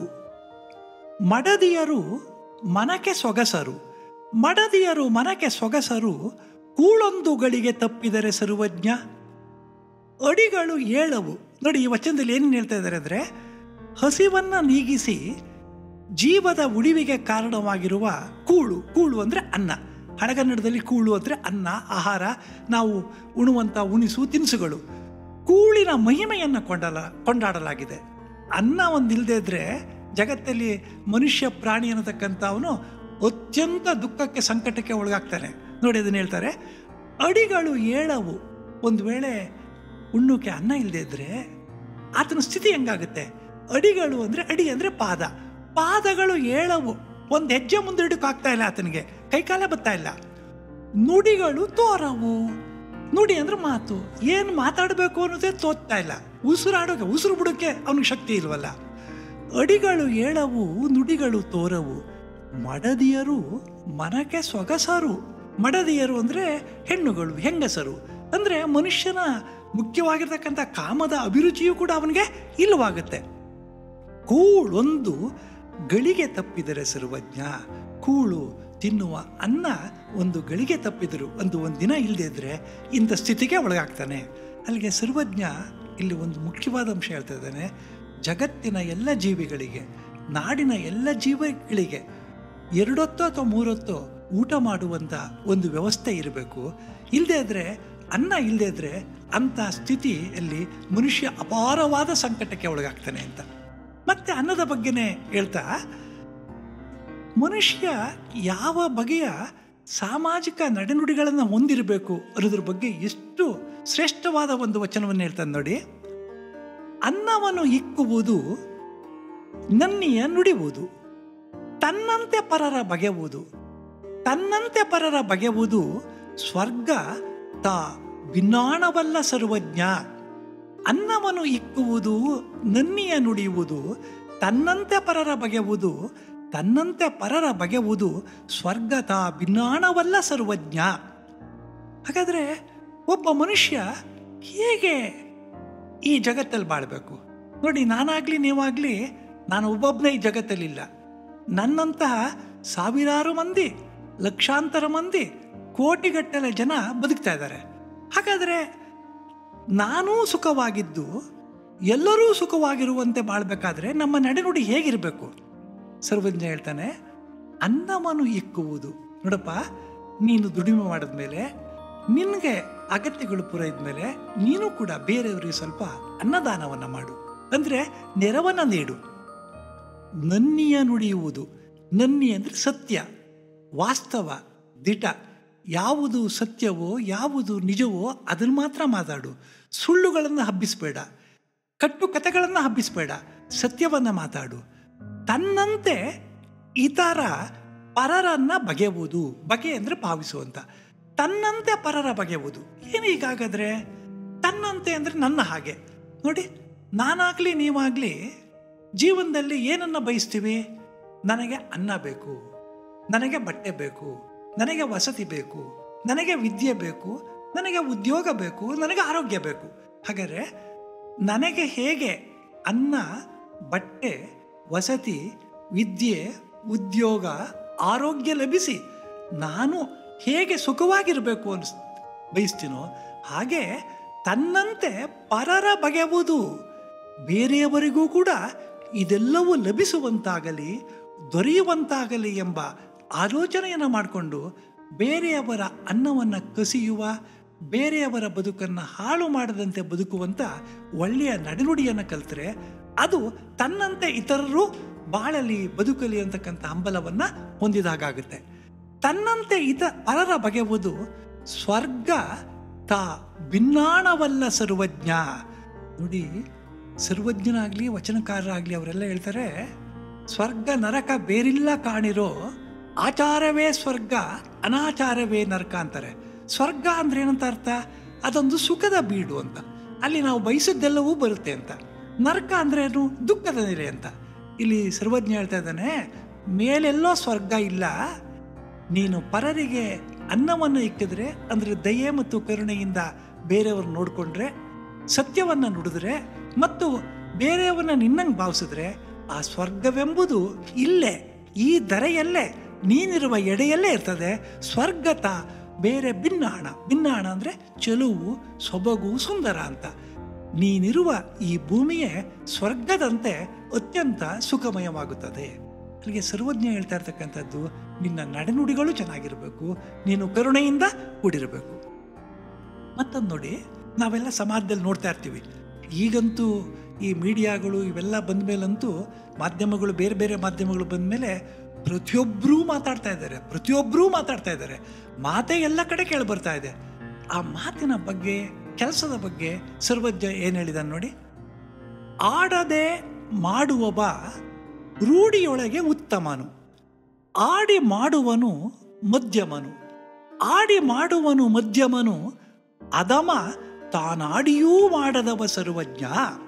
ಮಡದಿಯರು ಮನಕ್ಕೆ ಸೊಗಸರು ಮಡದಿಯರು ಮನಕ್ಕೆ ಸೊಗಸರು ಕೂಳೊಂದುಗಳಿಗೆ ತಪ್ಪಿದರೆ ಸರ್ವಜ್ಞ ಅಡಿಗಳು ಏಳವು ನೋಡಿ ಈ ವಚನದಲ್ಲಿ ಏನೇನು ಹೇಳ್ತಾ ಇದ್ದಾರೆ ಅಂದರೆ ಹಸಿವನ್ನು ನೀಗಿಸಿ ಜೀವದ ಉಳಿವಿಗೆ ಕಾರಣವಾಗಿರುವ ಕೂಳು ಕೂಳು ಅಂದರೆ ಅನ್ನ ಹಳಗನ್ನಡದಲ್ಲಿ ಕೂಳು ಅಂದರೆ ಅನ್ನ ಆಹಾರ ನಾವು ಉಣುವಂಥ ಉಣಿಸು ತಿನಿಸುಗಳು ಕೂಳಿನ ಮಹಿಮೆಯನ್ನು ಕೊಂಡಲ ಕೊಂಡಾಡಲಾಗಿದೆ ಅನ್ನ ಒಂದು ಇಲ್ಲದೇ ಇದ್ರೆ ಜಗತ್ತಲ್ಲಿ ಮನುಷ್ಯ ಪ್ರಾಣಿ ಅನ್ನತಕ್ಕಂಥವನು ಅತ್ಯಂತ ದುಃಖಕ್ಕೆ ಸಂಕಟಕ್ಕೆ ಒಳಗಾಗ್ತಾನೆ ನೋಡಿ ಅದನ್ನು ಹೇಳ್ತಾರೆ ಅಡಿಗಳು ಏಳವು ಒಂದು ವೇಳೆ ಉಣ್ಣೋಕೆ ಅನ್ನ ಇಲ್ಲದೆ ಇದ್ರೆ ಆತನ ಸ್ಥಿತಿ ಹೆಂಗಾಗುತ್ತೆ ಅಡಿಗಳು ಅಂದರೆ ಅಡಿ ಅಂದರೆ ಪಾದ ಪಾದಗಳು ಏಳವು ಒಂದು ಹೆಜ್ಜೆ ಮುಂದೆ ಇಡೋಕ್ಕಾಗ್ತಾ ಇಲ್ಲ ಆತನಿಗೆ ಕೈಕಾಲ ಬರ್ತಾ ಇಲ್ಲ ನುಡಿಗಳು ತೋರವು ನುಡಿ ಅಂದ್ರೆ ಮಾತು ಏನು ಮಾತಾಡಬೇಕು ಅನ್ನೋದೇ ತೋರ್ತಾ ಇಲ್ಲ ಉಸಿರಾಡೋಕೆ ಉಸಿರು ಬಿಡೋಕೆ ಅವನಿಗೆ ಶಕ್ತಿ ಇಲ್ವಲ್ಲ ಅಡಿಗಳು ಏಳವು ನುಡಿಗಳು ತೋರವು ಮಡದಿಯರು ಮನಕ್ಕೆ ಸೊಗಸರು ಮಡದಿಯರು ಅಂದರೆ ಹೆಣ್ಣುಗಳು ಹೆಂಗಸರು ಅಂದರೆ ಮನುಷ್ಯನ ಮುಖ್ಯವಾಗಿರ್ತಕ್ಕಂಥ ಕಾಮದ ಅಭಿರುಚಿಯೂ ಕೂಡ ಅವನಿಗೆ ಇಲ್ಲವಾಗುತ್ತೆ ಕೂಳೊಂದು ಗಳಿಗೆ ತಪ್ಪಿದರೆ ಸರ್ವಜ್ಞ ಕೂಳು ತಿನ್ನುವ ಅನ್ನ ಒಂದು ಗಳಿಗೆ ತಪ್ಪಿದರು ಒಂದು ಒಂದು ದಿನ ಇಲ್ಲದೆ ಇದ್ರೆ ಇಂಥ ಸ್ಥಿತಿಗೆ ಒಳಗಾಗ್ತಾನೆ ಅಲ್ಲಿಗೆ ಸರ್ವಜ್ಞ ಇಲ್ಲಿ ಒಂದು ಮುಖ್ಯವಾದ ಅಂಶ ಹೇಳ್ತಾ ಇದ್ದಾನೆ ಜಗತ್ತಿನ ಎಲ್ಲ ಜೀವಿಗಳಿಗೆ ನಾಡಿನ ಎಲ್ಲ ಜೀವಿಗಳಿಗೆ ಎರಡೊತ್ತೋ ಅಥವಾ ಮೂರೊತ್ತೋ ಊಟ ಮಾಡುವಂಥ ಒಂದು ವ್ಯವಸ್ಥೆ ಇರಬೇಕು ಇಲ್ಲದೆ ಇದ್ರೆ ಅನ್ನ ಇಲ್ಲದೆ ಇದ್ರೆ ಅಂಥ ಸ್ಥಿತಿಯಲ್ಲಿ ಮನುಷ್ಯ ಅಪಾರವಾದ ಸಂಕಟಕ್ಕೆ ಒಳಗಾಗ್ತಾನೆ ಅಂತ ಮತ್ತೆ ಅನ್ನದ ಬಗ್ಗೆನೇ ಹೇಳ್ತಾ ಮನುಷ್ಯ ಯಾವ ಬಗೆಯ ಸಾಮಾಜಿಕ ನಡೆನುಡಿಗಳನ್ನು ಹೊಂದಿರಬೇಕು ಅನ್ನೋದ್ರ ಬಗ್ಗೆ ಎಷ್ಟು ಶ್ರೇಷ್ಠವಾದ ಒಂದು ವಚನವನ್ನು ಹೇಳ್ತಾನೆ ನೋಡಿ ಅನ್ನವನ್ನು ಇಕ್ಕುವುದು ನನ್ನಿಯ ನುಡಿಯುವುದು ತನ್ನಂತೆ ಪರರ ಬಗೆಯುವುದು ತನ್ನಂತೆ ಪರರ ಬಗೆಯುವುದು ಸ್ವರ್ಗ ತಾ ಭಿನ್ನಾಣವಲ್ಲ ಸರ್ವಜ್ಞ ಅನ್ನವನ್ನು ಇಕ್ಕುವುದು ನನ್ನಿಯ ನುಡಿಯುವುದು ತನ್ನಂತೆ ಪರರ ಬಗೆಯುವುದು ತನ್ನಂತೆ ಪರರ ಬಗೆಯುವುದು ಸ್ವರ್ಗ ತಾ ಭಿನ್ನಾಣವಲ್ಲ ಸರ್ವಜ್ಞ ಹಾಗಾದರೆ ಒಬ್ಬ ಮನುಷ್ಯ ಹೇಗೆ ಈ ಜಗತ್ತಲ್ಲಿ ಬಾಳಬೇಕು ನೋಡಿ ನಾನಾಗಲಿ ನೀವಾಗಲಿ ನಾನು ಒಬ್ಬೊಬ್ಬನೇ ಈ ಜಗತ್ತಲ್ಲಿಲ್ಲ ನನ್ನಂತಹ ಸಾವಿರಾರು ಮಂದಿ ಲಕ್ಷಾಂತರ ಮಂದಿ ಕೋಟಿಗಟ್ಟಲೆ ಜನ ಬದುಕ್ತಾ ಇದ್ದಾರೆ ಹಾಗಾದರೆ ನಾನೂ ಸುಖವಾಗಿದ್ದು ಎಲ್ಲರೂ ಸುಖವಾಗಿರುವಂತೆ ಬಾಳ್ಬೇಕಾದ್ರೆ ನಮ್ಮ ನಡೆನುಡಿ ಹೇಗಿರಬೇಕು ಸರ್ವಜ್ಞ ಹೇಳ್ತಾನೆ ಅನ್ನವನ್ನು ಇಕ್ಕುವುದು ನೋಡಪ್ಪ ನೀನು ದುಡಿಮೆ ಮಾಡಿದ್ಮೇಲೆ ನಿನಗೆ ಅಗತ್ಯಗಳು ಪೂರೈದ ಮೇಲೆ ನೀನು ಕೂಡ ಬೇರೆಯವರಿಗೆ ಸ್ವಲ್ಪ ಅನ್ನದಾನವನ್ನು ಮಾಡು ಅಂದರೆ ನೆರವನ್ನು ನೀಡು ನನ್ನಿಯ ನುಡಿಯುವುದು ನನ್ನಿ ಅಂದರೆ ಸತ್ಯ ವಾಸ್ತವ ದಿಟ ಯಾವುದು ಸತ್ಯವೋ ಯಾವುದು ನಿಜವೋ ಅದನ್ನು ಮಾತ್ರ ಮಾತಾಡು ಸುಳ್ಳುಗಳನ್ನು ಹಬ್ಬಿಸಬೇಡ ಕಟ್ಟು ಕಥೆಗಳನ್ನು ಹಬ್ಬಿಸಬೇಡ ಸತ್ಯವನ್ನು ಮಾತಾಡು ತನ್ನಂತೆ ಇತರ ಪರರನ್ನ ಬಗೆಯುವುದು ಬಗೆ ಅಂದರೆ ಭಾವಿಸುವಂತ ತನ್ನಂತೆ ಪರರ ಬಗೆಯುವುದು ಏನು ಹೀಗಾಗಾದ್ರೆ ತನ್ನಂತೆ ಅಂದರೆ ನನ್ನ ಹಾಗೆ ನೋಡಿ ನಾನಾಗಲಿ ನೀವಾಗಲಿ ಜೀವನದಲ್ಲಿ ಏನನ್ನ ಬಯಸ್ತೀವಿ ನನಗೆ ಅನ್ನ ಬೇಕು ನನಗೆ ಬಟ್ಟೆ ಬೇಕು ನನಗೆ ವಸತಿ ಬೇಕು ನನಗೆ ವಿದ್ಯೆ ಬೇಕು ನನಗೆ ಉದ್ಯೋಗ ಬೇಕು ನನಗೆ ಆರೋಗ್ಯ ಬೇಕು ಹಾಗಾದರೆ ನನಗೆ ಹೇಗೆ ಅನ್ನ ಬಟ್ಟೆ ವಸತಿ ವಿದ್ಯೆ ಉದ್ಯೋಗ ಆರೋಗ್ಯ ಲಭಿಸಿ ನಾನು ಹೇಗೆ ಸುಖವಾಗಿರಬೇಕು ಅನ್ಸ್ ಬಯಸ್ತೀನೋ ಹಾಗೆ ತನ್ನಂತೆ ಪರರ ಬಗೆಯುವುದು ಬೇರೆಯವರಿಗೂ ಕೂಡ ಇದೆಲ್ಲವೂ ಲಭಿಸುವಂತಾಗಲಿ ದೊರೆಯುವಂತಾಗಲಿ ಎಂಬ ಆಲೋಚನೆಯನ್ನು ಮಾಡಿಕೊಂಡು ಬೇರೆಯವರ ಅನ್ನವನ್ನು ಕಸಿಯುವ ಬೇರೆಯವರ ಬದುಕನ್ನು ಹಾಳು ಮಾಡದಂತೆ ಬದುಕುವಂಥ ಒಳ್ಳೆಯ ನಡೆನುಡಿಯನ್ನು ಕಲಿತರೆ ಅದು ತನ್ನಂತೆ ಇತರರು ಬಾಳಲಿ ಬದುಕಲಿ ಅಂತಕ್ಕಂಥ ಹಂಬಲವನ್ನು ಹೊಂದಿದಾಗುತ್ತೆ ತನ್ನಂತೆ ಇತ ಪರರ ಬಗೆಯುವುದು ಸ್ವರ್ಗ ತಾ ಭಿನ್ನಾಣವಲ್ಲ ಸರ್ವಜ್ಞ ನೋಡಿ ಸರ್ವಜ್ಞನಾಗಲಿ ವಚನಕಾರರಾಗಲಿ ಅವರೆಲ್ಲ ಹೇಳ್ತಾರೆ ಸ್ವರ್ಗ ನರಕ ಬೇರಿಲ್ಲ ಕಾಣಿರೋ ಆಚಾರವೇ ಸ್ವರ್ಗ ಅನಾಚಾರವೇ ನರಕ ಅಂತಾರೆ ಸ್ವರ್ಗ ಅಂದ್ರೆ ಏನಂತ ಅರ್ಥ ಅದೊಂದು ಸುಖದ ಬೀಡು ಅಂತ ಅಲ್ಲಿ ನಾವು ಬಯಸಿದ್ದೆಲ್ಲವೂ ಬರುತ್ತೆ ಅಂತ ನರಕ ಅಂದ್ರೆ ಏನು ದುಃಖದ ನೆಲೆ ಅಂತ ಇಲ್ಲಿ ಸರ್ವಜ್ಞ ಹೇಳ್ತಾ ಇದ್ದಾನೆ ಮೇಲೆಲ್ಲೋ ಸ್ವರ್ಗ ಇಲ್ಲ ನೀನು ಪರರಿಗೆ ಅನ್ನವನ್ನು ಇಕ್ಕಿದ್ರೆ ಅಂದರೆ ದಯೆ ಮತ್ತು ಕರುಣೆಯಿಂದ ಬೇರೆಯವ್ರು ನೋಡಿಕೊಂಡ್ರೆ ಸತ್ಯವನ್ನು ನುಡಿದ್ರೆ ಮತ್ತು ಬೇರೆಯವನ್ನ ನಿನ್ನಂಗೆ ಭಾವಿಸಿದ್ರೆ ಆ ಸ್ವರ್ಗವೆಂಬುದು ಇಲ್ಲೇ ಈ ಧರೆಯಲ್ಲೇ ನೀನಿರುವ ಎಡೆಯಲ್ಲೇ ಇರ್ತದೆ ಸ್ವರ್ಗತ ಬೇರೆ ಭಿನ್ನಾಣ ಭಿನ್ನಾಣ ಅಂದರೆ ಚೆಲುವು ಸೊಬಗು ಸುಂದರ ಅಂತ ನೀನಿರುವ ಈ ಭೂಮಿಯೇ ಸ್ವರ್ಗದಂತೆ ಅತ್ಯಂತ ಸುಖಮಯವಾಗುತ್ತದೆ ಅಲ್ಲಿಗೆ ಸರ್ವಜ್ಞ ಹೇಳ್ತಾ ಇರ್ತಕ್ಕಂಥದ್ದು ನಿನ್ನ ನಡೆನುಡಿಗಳು ಚೆನ್ನಾಗಿರಬೇಕು ನೀನು ಕರುಣೆಯಿಂದ ಕೂಡಿರಬೇಕು ಮತ್ತೊಂದು ನೋಡಿ ನಾವೆಲ್ಲ ಸಮಾಜದಲ್ಲಿ ನೋಡ್ತಾ ಇರ್ತೀವಿ ಈಗಂತೂ ಈ ಮೀಡಿಯಾಗಳು ಇವೆಲ್ಲ ಬಂದ ಮೇಲಂತೂ ಮಾಧ್ಯಮಗಳು ಬೇರೆ ಬೇರೆ ಮಾಧ್ಯಮಗಳು ಬಂದ ಮೇಲೆ ಪ್ರತಿಯೊಬ್ಬರೂ ಮಾತಾಡ್ತಾ ಇದ್ದಾರೆ ಪ್ರತಿಯೊಬ್ಬರೂ ಮಾತಾಡ್ತಾ ಇದ್ದಾರೆ ಮಾತೇ ಎಲ್ಲ ಕಡೆ ಕೇಳಿ ಬರ್ತಾ ಇದೆ ಆ ಮಾತಿನ ಬಗ್ಗೆ ಕೆಲಸದ ಬಗ್ಗೆ ಸರ್ವಜ್ಞ ಏನು ಹೇಳಿದಾನೆ ನೋಡಿ ಆಡದೆ ಮಾಡುವವ ರೂಢಿಯೊಳಗೆ ಉತ್ತಮನು ಆಡಿ ಮಾಡುವನು ಮಧ್ಯಮನು ಆಡಿ ಮಾಡುವನು ಮಧ್ಯಮನು ಅದಮ ತಾನಾಡಿಯೂ ಮಾಡದವ ಸರ್ವಜ್ಞ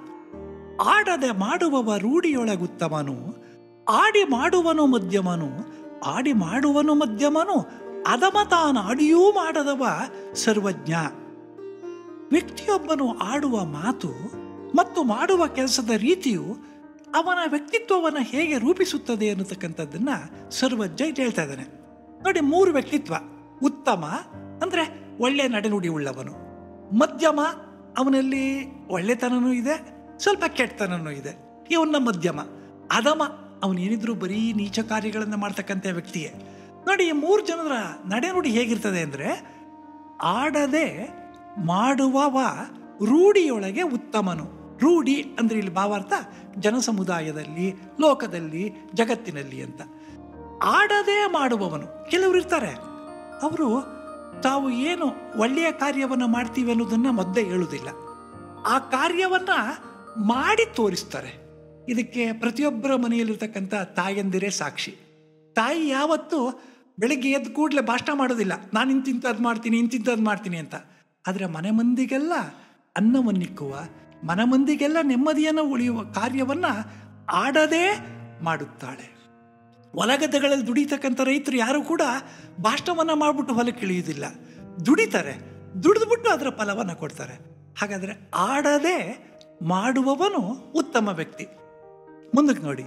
ಆಡದೆ ಮಾಡುವವ ರೂಢಿಯೊಳಗುತ್ತಮನು ಆಡಿ ಮಾಡುವನು ಮಧ್ಯಮನು ಆಡಿ ಮಾಡುವನು ಮಧ್ಯಮನು ಅದಮ ತಾನಾಡಿಯೂ ಮಾಡದವ ಸರ್ವಜ್ಞ ವ್ಯಕ್ತಿಯೊಬ್ಬನು ಆಡುವ ಮಾತು ಮತ್ತು ಮಾಡುವ ಕೆಲಸದ ರೀತಿಯು ಅವನ ವ್ಯಕ್ತಿತ್ವವನ್ನು ಹೇಗೆ ರೂಪಿಸುತ್ತದೆ ಅನ್ನತಕ್ಕಂಥದ್ದನ್ನ ಸರ್ವಜ್ಞ ಇಲ್ಲಿ ಹೇಳ್ತಾ ಇದ್ದಾನೆ ನೋಡಿ ಮೂರು ವ್ಯಕ್ತಿತ್ವ ಉತ್ತಮ ಅಂದರೆ ಒಳ್ಳೆ ನಡೆನುಡಿ ಉಳ್ಳವನು ಮಧ್ಯಮ ಅವನಲ್ಲಿ ಒಳ್ಳೆತನನೂ ಇದೆ ಸ್ವಲ್ಪ ಕೆಟ್ಟತನನೂ ಇದೆ ಇವನ್ನ ಮಧ್ಯಮ ಅಧಮ ಅವನೇನಿದ್ರು ಬರೀ ನೀಚ ಕಾರ್ಯಗಳನ್ನು ಮಾಡ್ತಕ್ಕಂಥ ವ್ಯಕ್ತಿಯೇ ನೋಡಿ ಈ ಮೂರು ಜನರ ನಡೆನುಡಿ ಹೇಗಿರ್ತದೆ ಅಂದರೆ ಆಡದೆ ಮಾಡುವವ ರೂಢಿಯೊಳಗೆ ಉತ್ತಮನು ರೂಢಿ ಅಂದರೆ ಇಲ್ಲಿ ಭಾವಾರ್ಥ ಜನಸಮುದಾಯದಲ್ಲಿ ಲೋಕದಲ್ಲಿ ಜಗತ್ತಿನಲ್ಲಿ ಅಂತ ಆಡದೆ ಮಾಡುವವನು ಕೆಲವರು ಇರ್ತಾರೆ ಅವರು ತಾವು ಏನು ಒಳ್ಳೆಯ ಕಾರ್ಯವನ್ನು ಮಾಡ್ತೀವಿ ಅನ್ನೋದನ್ನು ಮೊದಲೇ ಹೇಳುವುದಿಲ್ಲ ಆ ಕಾರ್ಯವನ್ನ ಮಾಡಿ ತೋರಿಸ್ತಾರೆ ಇದಕ್ಕೆ ಪ್ರತಿಯೊಬ್ಬರ ಮನೆಯಲ್ಲಿರ್ತಕ್ಕಂಥ ತಾಯಂದಿರೇ ಸಾಕ್ಷಿ ತಾಯಿ ಯಾವತ್ತೂ ಬೆಳಗ್ಗೆ ಎದ್ದು ಕೂಡಲೇ ಭಾಷಣ ಮಾಡೋದಿಲ್ಲ ನಾನು ಇಂತಿಂಥದ್ದು ಮಾಡ್ತೀನಿ ಇಂತಿಂಥದ್ದು ಮಾಡ್ತೀನಿ ಅಂತ ಆದರೆ ಮನೆ ಮಂದಿಗೆಲ್ಲ ಅನ್ನವನ್ನಿಕ್ಕುವ ಮನ ಮಂದಿಗೆಲ್ಲ ನೆಮ್ಮದಿಯನ್ನು ಉಳಿಯುವ ಕಾರ್ಯವನ್ನು ಆಡದೇ ಮಾಡುತ್ತಾಳೆ ಹೊಲಗದ್ದೆಗಳಲ್ಲಿ ದುಡಿತಕ್ಕಂಥ ರೈತರು ಯಾರು ಕೂಡ ಭಾಷಣವನ್ನು ಮಾಡಿಬಿಟ್ಟು ಹೊಲಕ್ಕೆ ಇಳಿಯುವುದಿಲ್ಲ ದುಡಿತಾರೆ ದುಡಿದ್ಬಿಟ್ಟು ಅದರ ಫಲವನ್ನು ಕೊಡ್ತಾರೆ ಹಾಗಾದರೆ ಆಡದೆ ಮಾಡುವವನು ಉತ್ತಮ ವ್ಯಕ್ತಿ ಮುಂದಕ್ಕೆ ನೋಡಿ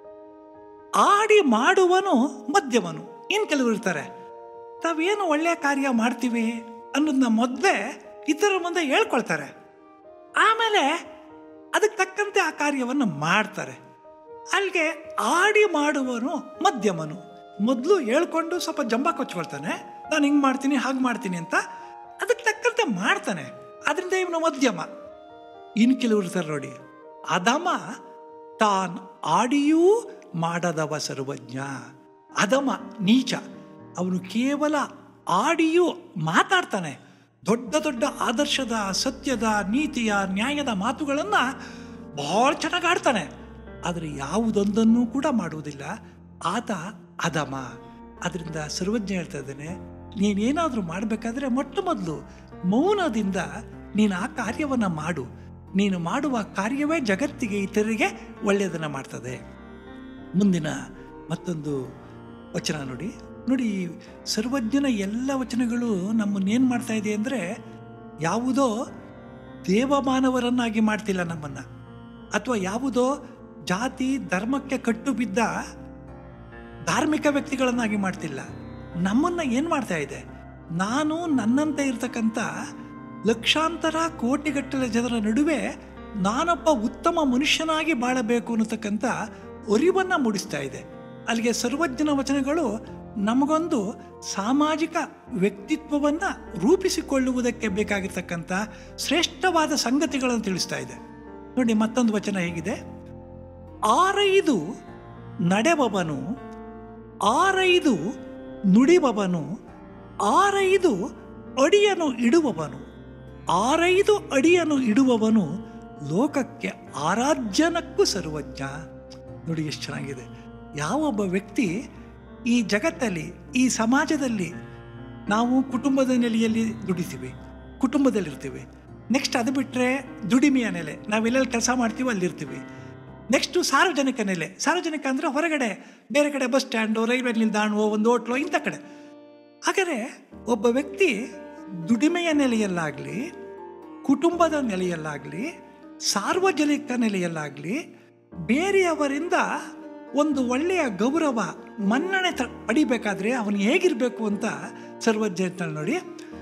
ಆಡಿ ಮಾಡುವನು ಮಧ್ಯಮನು ಇನ್ನು ಕೆಲವರು ಇರ್ತಾರೆ ತಾವೇನು ಒಳ್ಳೆಯ ಕಾರ್ಯ ಮಾಡ್ತೀವಿ ಅನ್ನೋದನ್ನ ಮೊದಲೇ ಇತರ ಮುಂದೆ ಹೇಳ್ಕೊಳ್ತಾರೆ ಆಮೇಲೆ ಅದಕ್ಕೆ ತಕ್ಕಂತೆ ಆ ಕಾರ್ಯವನ್ನು ಮಾಡ್ತಾರೆ ಅಲ್ಲಿಗೆ ಆಡಿ ಮಾಡುವನು ಮಧ್ಯಮನು ಮೊದಲು ಹೇಳ್ಕೊಂಡು ಸ್ವಲ್ಪ ಜಂಬ ಕೊಚ್ಕೊಳ್ತಾನೆ ನಾನು ಹಿಂಗೆ ಮಾಡ್ತೀನಿ ಹಾಗೆ ಮಾಡ್ತೀನಿ ಅಂತ ಅದಕ್ಕೆ ತಕ್ಕಂತೆ ಮಾಡ್ತಾನೆ ಅದರಿಂದ ಇವನು ಮಧ್ಯಮ ಇನ್ನು ಕೆಲವರು ಇರ್ತಾರೆ ನೋಡಿ ಅದಮ ತಾನ್ ಆಡಿಯೂ ಮಾಡದವ ಸರ್ವಜ್ಞ ಅದಮ ನೀಚ ಅವನು ಕೇವಲ ಆಡಿಯೂ ಮಾತಾಡ್ತಾನೆ ದೊಡ್ಡ ದೊಡ್ಡ ಆದರ್ಶದ ಸತ್ಯದ ನೀತಿಯ ನ್ಯಾಯದ ಮಾತುಗಳನ್ನು ಬಹಳ ಚೆನ್ನಾಗಿ ಆಡ್ತಾನೆ ಆದರೆ ಯಾವುದೊಂದನ್ನು ಕೂಡ ಮಾಡುವುದಿಲ್ಲ ಆತ ಅಧಮ ಅದರಿಂದ ಸರ್ವಜ್ಞ ಹೇಳ್ತಾ ಇದ್ದೇನೆ ನೀನೇನಾದರೂ ಮಾಡಬೇಕಾದ್ರೆ ಮೊಟ್ಟ ಮೊದಲು ಮೌನದಿಂದ ನೀನು ಆ ಕಾರ್ಯವನ್ನು ಮಾಡು ನೀನು ಮಾಡುವ ಕಾರ್ಯವೇ ಜಗತ್ತಿಗೆ ಇತರರಿಗೆ ಒಳ್ಳೆಯದನ್ನು ಮಾಡ್ತದೆ ಮುಂದಿನ ಮತ್ತೊಂದು ವಚನ ನೋಡಿ ನೋಡಿ ಸರ್ವಜ್ಞನ ಎಲ್ಲ ವಚನಗಳು ನಮ್ಮನ್ನೇನು ಮಾಡ್ತಾ ಇದೆ ಅಂದರೆ ಯಾವುದೋ ದೇವಮಾನವರನ್ನಾಗಿ ಮಾಡ್ತಿಲ್ಲ ನಮ್ಮನ್ನು ಅಥವಾ ಯಾವುದೋ ಜಾತಿ ಧರ್ಮಕ್ಕೆ ಕಟ್ಟು ಬಿದ್ದ ಧಾರ್ಮಿಕ ವ್ಯಕ್ತಿಗಳನ್ನಾಗಿ ಮಾಡ್ತಿಲ್ಲ ನಮ್ಮನ್ನು ಏನು ಮಾಡ್ತಾ ಇದೆ ನಾನು ನನ್ನಂತೆ ಇರ್ತಕ್ಕಂಥ ಲಕ್ಷಾಂತರ ಕೋಟಿಗಟ್ಟಲೆ ಜನರ ನಡುವೆ ನಾನೊಬ್ಬ ಉತ್ತಮ ಮನುಷ್ಯನಾಗಿ ಬಾಳಬೇಕು ಅನ್ನತಕ್ಕಂಥ ಅರಿವನ್ನು ಮೂಡಿಸ್ತಾ ಇದೆ ಅಲ್ಲಿಗೆ ಸರ್ವಜ್ಞನ ವಚನಗಳು ನಮಗೊಂದು ಸಾಮಾಜಿಕ ವ್ಯಕ್ತಿತ್ವವನ್ನು ರೂಪಿಸಿಕೊಳ್ಳುವುದಕ್ಕೆ ಬೇಕಾಗಿರ್ತಕ್ಕಂಥ ಶ್ರೇಷ್ಠವಾದ ಸಂಗತಿಗಳನ್ನು ತಿಳಿಸ್ತಾ ಇದೆ ನೋಡಿ ಮತ್ತೊಂದು ವಚನ ಹೇಗಿದೆ ಆರೈದು ನಡೆಬವನು ಆರೈದು ನುಡಿಬವನು ಆರೈದು ಅಡಿಯನು ಇಡುವವನು ಆರೈದು ಅಡಿಯನ್ನು ಇಡುವವನು ಲೋಕಕ್ಕೆ ಆರಾಧ್ಯನಕ್ಕೂ ಸರ್ವಜ್ಞ ನೋಡಿ ಎಷ್ಟು ಚೆನ್ನಾಗಿದೆ ಯಾವೊಬ್ಬ ವ್ಯಕ್ತಿ ಈ ಜಗತ್ತಲ್ಲಿ ಈ ಸಮಾಜದಲ್ಲಿ ನಾವು ಕುಟುಂಬದ ನೆಲೆಯಲ್ಲಿ ದುಡಿತೀವಿ ಕುಟುಂಬದಲ್ಲಿರ್ತೀವಿ ನೆಕ್ಸ್ಟ್ ಅದು ಬಿಟ್ಟರೆ ದುಡಿಮೆಯ ನೆಲೆ ನಾವೆಲ್ಲೆಲ್ಲಿ ಕೆಲಸ ಮಾಡ್ತೀವೋ ಅಲ್ಲಿರ್ತೀವಿ ನೆಕ್ಸ್ಟು ಸಾರ್ವಜನಿಕ ನೆಲೆ ಸಾರ್ವಜನಿಕ ಅಂದರೆ ಹೊರಗಡೆ ಬೇರೆ ಕಡೆ ಬಸ್ ಸ್ಟ್ಯಾಂಡು ರೈಲ್ವೆ ನಿಲ್ದಾಣವೋ ಒಂದು ಹೋಟ್ಲು ಇಂಥ ಕಡೆ ಹಾಗಾದರೆ ಒಬ್ಬ ವ್ಯಕ್ತಿ ದುಡಿಮೆಯ ನೆಲೆಯಲ್ಲಾಗಲಿ ಕುಟುಂಬದ ನೆಲೆಯಲ್ಲಾಗಲಿ ಸಾರ್ವಜನಿಕ ನೆಲೆಯಲ್ಲಾಗಲಿ ಬೇರೆಯವರಿಂದ ಒಂದು ಒಳ್ಳೆಯ ಗೌರವ ಮನ್ನಣೆ ತ ಪಡಿಬೇಕಾದ್ರೆ ಅವನು ಹೇಗಿರಬೇಕು ಅಂತ ಸರ್ವಜ್ಞ ಹೇಳ್ತಾನೆ ನೋಡಿ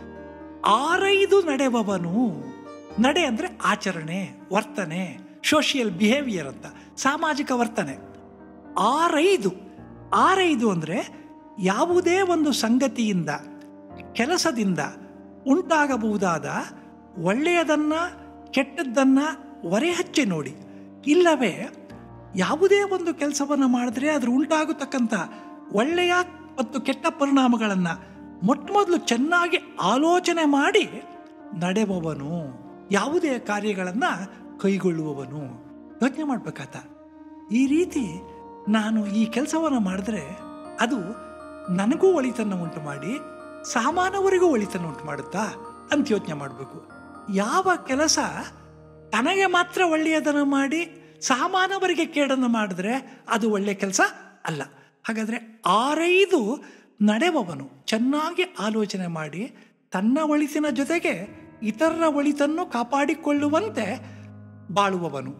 ಆರೈದು ನಡೆವವನು ನಡೆ ಅಂದರೆ ಆಚರಣೆ ವರ್ತನೆ ಸೋಷಿಯಲ್ ಬಿಹೇವಿಯರ್ ಅಂತ ಸಾಮಾಜಿಕ ವರ್ತನೆ ಆರೈದು ಆರೈದು ಅಂದರೆ ಯಾವುದೇ ಒಂದು ಸಂಗತಿಯಿಂದ ಕೆಲಸದಿಂದ ಉಂಟಾಗಬಹುದಾದ ಒಳ್ಳೆಯದನ್ನು ಕೆಟ್ಟದ್ದನ್ನು ಹೊರೆಹಚ್ಚಿ ನೋಡಿ ಇಲ್ಲವೇ ಯಾವುದೇ ಒಂದು ಕೆಲಸವನ್ನು ಮಾಡಿದ್ರೆ ಅದ್ರ ಉಂಟಾಗತಕ್ಕಂಥ ಒಳ್ಳೆಯ ಮತ್ತು ಕೆಟ್ಟ ಪರಿಣಾಮಗಳನ್ನು ಮೊಟ್ಟ ಮೊದಲು ಚೆನ್ನಾಗಿ ಆಲೋಚನೆ ಮಾಡಿ ನಡೆಯುವವನು ಯಾವುದೇ ಕಾರ್ಯಗಳನ್ನು ಕೈಗೊಳ್ಳುವವನು ಯೋಚನೆ ಮಾಡಬೇಕಾತ ಈ ರೀತಿ ನಾನು ಈ ಕೆಲಸವನ್ನು ಮಾಡಿದ್ರೆ ಅದು ನನಗೂ ಒಳಿತನ್ನು ಉಂಟು ಮಾಡಿ ಸಾಮಾನ್ಯವರಿಗೂ ಒಳಿತನ್ನು ಉಂಟು ಮಾಡುತ್ತಾ ಅಂತ ಯೋಚನೆ ಮಾಡಬೇಕು ಯಾವ ಕೆಲಸ ತನಗೆ ಮಾತ್ರ ಒಳ್ಳೆಯದನ್ನು ಮಾಡಿ ಸಾಮಾನ್ಯವರಿಗೆ ಕೇಡನ್ನು ಮಾಡಿದ್ರೆ ಅದು ಒಳ್ಳೆಯ ಕೆಲಸ ಅಲ್ಲ ಹಾಗಾದರೆ ಆರೈದು ನಡೆವವನು ಚೆನ್ನಾಗಿ ಆಲೋಚನೆ ಮಾಡಿ ತನ್ನ ಒಳಿತಿನ ಜೊತೆಗೆ ಇತರರ ಒಳಿತನ್ನು ಕಾಪಾಡಿಕೊಳ್ಳುವಂತೆ ಬಾಳುವವನು